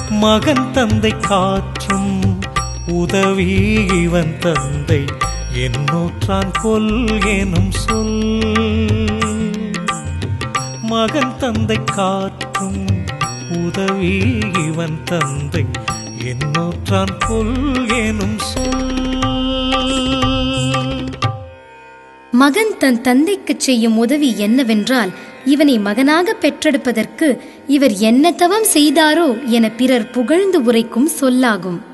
மகன் தந்தை காற்றும் உதவி இவன் தந்தை என்னோற்றான் கொல் எனும் சொல் மகன் தந்தை காற்றும் உதவி இவன் தந்தை என்னோற்றான் கொல் எனும் சொல் மகன் தன் தந்தைக்குச் செய்யும் உதவி என்னவென்றால் இவனை மகனாக பெற்றெடுப்பதற்கு இவர் என்ன தவம் செய்தாரோ என பிறர் புகழ்ந்து உரைக்கும் சொல்லாகும்